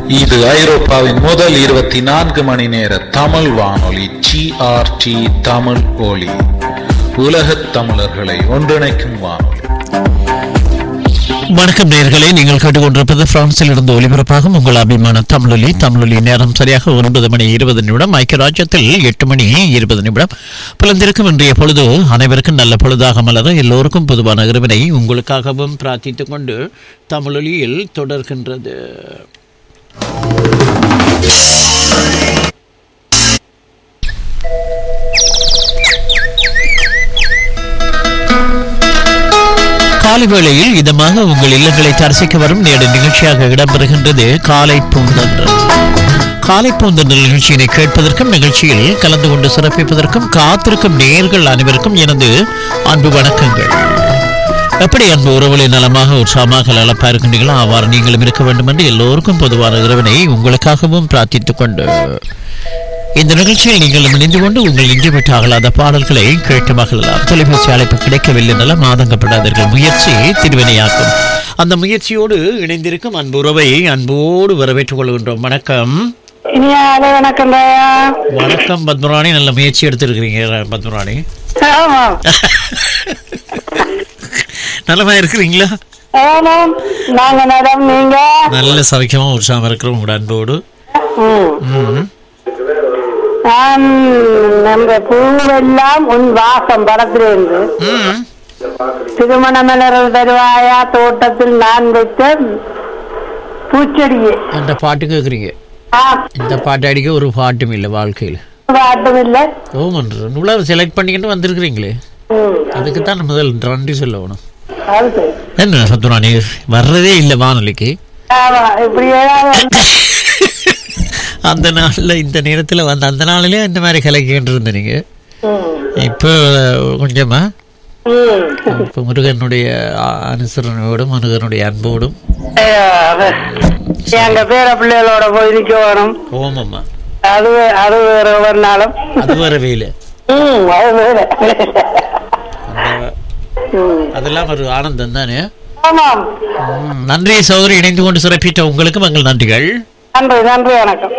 இது ஐரோப்பாவின் முதல் இருபத்தி நான்கு மணி நேர தமிழ் வானொலி ஜிஆர்டி தமிழ் ஒலி உலகத் தமிழர்களை ஒன்றிணைக்கும் வானொலி வணக்கம் நேர்களே நீங்கள் கேட்டுக்கொண்டிருப்பது பிரான்சில் இருந்து ஒலிபரப்பாகும் உங்கள் அபிமான தமிழொலி தமிழொலி நேரம் சரியாக ஒன்பது மணி இருபது நிமிடம் ஐக்கிய ராஜ்யத்தில் எட்டு மணி இருபது நிமிடம் புலந்திருக்கும் இன்றைய பொழுது அனைவருக்கும் நல்ல பொழுதாக மலர எல்லோருக்கும் பொதுவான இறைவனை உங்களுக்காகவும் பிரார்த்தித்துக் கொண்டு தமிழொலியில் தொடர்கின்றது காலை வேளையில் இதமாக உங்கள் இல்லங்களை தரிசிக்க வரும் நேர நிகழ்ச்சியாக இடம்பெறுகின்றது காலை பூந்தன்றல் காலை பூந்தன்றல் நிகழ்ச்சியினை கேட்பதற்கும் நிகழ்ச்சியில் கலந்து கொண்டு சிறப்பிப்பதற்கும் காத்திருக்கும் நேர்கள் அனைவருக்கும் எனது அன்பு வணக்கங்கள் எப்படி அன்பு உறவுகளை நலமாக உற்சாகமாக நலப்பா இருக்கின்றீர்களோ அவ்வாறு நீங்களும் இருக்க வேண்டும் என்று எல்லோருக்கும் பொதுவான இறைவனை உங்களுக்காகவும் பிரார்த்தித்துக் கொண்டு இந்த நிகழ்ச்சியில் நீங்கள் இணைந்து கொண்டு உங்கள் இன்று விட்டு அகலாத பாடல்களை கேட்டு மகிழலாம் தொலைபேசி அழைப்பு கிடைக்கவில்லை என்றால் ஆதங்கப்படாதீர்கள் முயற்சி திருவினையாக்கும் அந்த முயற்சியோடு இணைந்திருக்கும் அன்பு உறவை அன்போடு வரவேற்றுக் கொள்கின்றோம் வணக்கம் இனியாலே வணக்கம் தாயா வணக்கம் பத்மராணி நல்ல முயற்சி எடுத்திருக்கிறீங்க பத்மராணி ஆமா நலமா இருக்கிறீங்களா ஆமாம் நாங்க நலம் நீங்க நல்ல சவிக்கமா உற்சாகம் இருக்கிறோம் உங்களோட அன்போடு ம். ம். நான் நம்ம பூவெல்லாம் உன் வாசம் படத்திலிருந்து ம். திருமண மலர்கள் தருவாயா தோட்டத்தில் நான் வைத்த பூச்செடியே அந்த பாட்டு கேட்குறீங்க ஆ, இந்த பாட்டு அடிக்க ஒரு பாட்டும் இல்லை வாழ்க்கையில் பாட்டும் இல்லை ஓமன்ற இவ்வளோ செலக்ட் பண்ணிக்கிட்டு வந்திருக்கிறீங்களே ம், அதுக்கு தான் முதல் நன்றி சொல்லணும் அது சரி. என்ன சத்துராணி வர்றதே இல்லை வானொலிக்கு ஆமா இப்படி ஏதாவது அந்த நாளில் இந்த நேரத்தில் வந்து அந்த நாளிலே இந்த மாதிரி கலக்கிட்டு இருந்த நீங்கள் ம், இப்போ கொஞ்சமா ம். இப்போ முருகனுடைய அ- அனுசரணையோடும் முருகனுடைய அன்போடும் ஐயோ, அது. எங்க பேர பிள்ளைகளோட போய் நிக்க வேணும் ஓமம்மா அது வே- அது வேற ஒரு நாளும் அது வரவே இல்லை ம், அது வேற அந்த ம். அதெல்லாம் ஒரு ஆனந்தம் தானே ஆமாம் ம், நன்றி சௌதரி இணைந்து கொண்டு சிறப்பித்த உங்களுக்கு எங்கள் நன்றிகள் நன்றி நன்றி வணக்கம்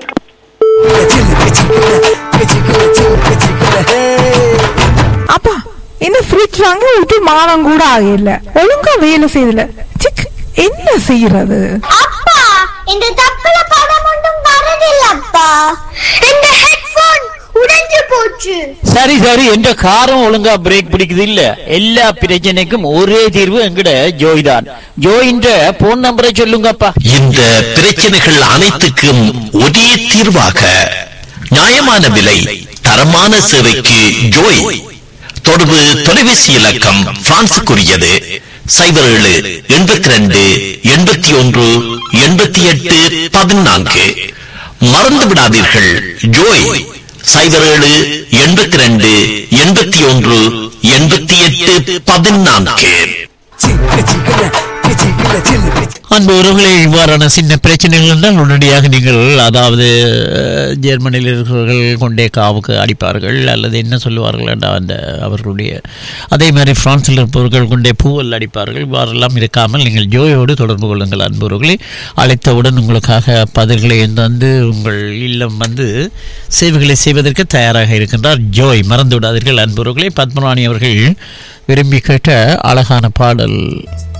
அப்பா இந்த ஃப்ரிட்ஜ் வாங்கி விட்டு மாதம் கூட ஆகல ஒழுங்கா வேலை செய்யல சிக் என்ன செய்யறது அப்பா இந்த தப்புல படம் ஒன்றும் வரதில்லப்பா இந்த ஹெட்போன் உடைஞ்சு போச்சு சரி சரி என்ற காரம் ஒழுங்கா பிரேக் பிடிக்குது இல்ல எல்லா பிரச்சனைக்கும் ஒரே தீர்வு எங்கட ஜோய் தான் ஜோயின்ற போன் நம்பரை சொல்லுங்கப்பா இந்த பிரச்சனைகள் அனைத்துக்கும் ஒரே தீர்வாக நியாயமான விலை தரமான சேவைக்கு ஜோய் தொடர்பு தொலைபேசி இலக்கம் பிரான்சுக்குரியது சைபர் ஏழு எண்பத்தி ரெண்டு எண்பத்தி ஒன்று எண்பத்தி எட்டு பதினான்கு மறந்து விடாதீர்கள் ஜோய் சைபர் ஏழு எண்பத்தி ரெண்டு எண்பத்தி ஒன்று எண்பத்தி எட்டு பதினான்கு அன்பு உறவுகளே இவ்வாறான சின்ன பிரச்சனைகள் என்றால் உடனடியாக நீங்கள் அதாவது அஹ், ஜெர்மனியில் இருக்கிறவர்கள் கொண்டே காவுக்கு அடிப்பார்கள் அல்லது என்ன சொல்லுவார்கள் என்ற அந்த அவர்களுடைய அதே மாதிரி பிரான்சில் இருப்பவர்கள் கொண்டே பூவல் அடிப்பார்கள் இவ்வாறெல்லாம் இருக்காமல் நீங்கள் ஜோயோடு தொடர்பு கொள்ளுங்கள் அன்பு உறவுகளை அழைத்தவுடன் உங்களுக்காக பதில்களை தந்து உங்கள் இல்லம் வந்து சேவைகளை செய்வதற்கு தயாராக இருக்கின்றார் ஜோய் மறந்து விடாதீர்கள் அன்பு உறவுகளை பத்மராணி அவர்கள் விரும்பி கேட்ட அழகான பாடல்